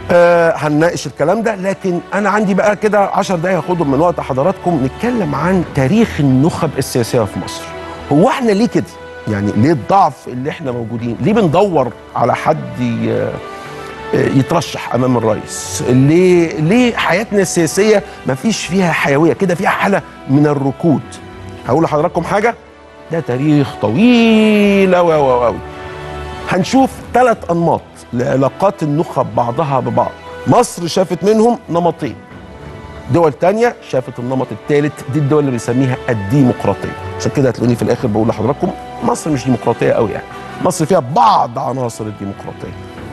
آه هنناقش الكلام ده لكن انا عندي بقى كده 10 دقايق هاخدهم من وقت حضراتكم نتكلم عن تاريخ النخب السياسيه في مصر هو احنا ليه كده يعني ليه الضعف اللي احنا موجودين ليه بندور على حد ي- يترشح امام الرئيس ليه ليه حياتنا السياسيه ما فيش فيها حيويه كده فيها حاله من الركود هقول لحضراتكم حاجه ده تاريخ طويل أوي أوي أوي هنشوف ثلاث انماط لعلاقات النخب بعضها ببعض مصر شافت منهم نمطين دول تانية شافت النمط الثالث دي الدول اللي بنسميها الديمقراطية عشان كده هتلاقوني في الآخر بقول لحضراتكم مصر مش ديمقراطية قوي يعني مصر فيها بعض عناصر الديمقراطية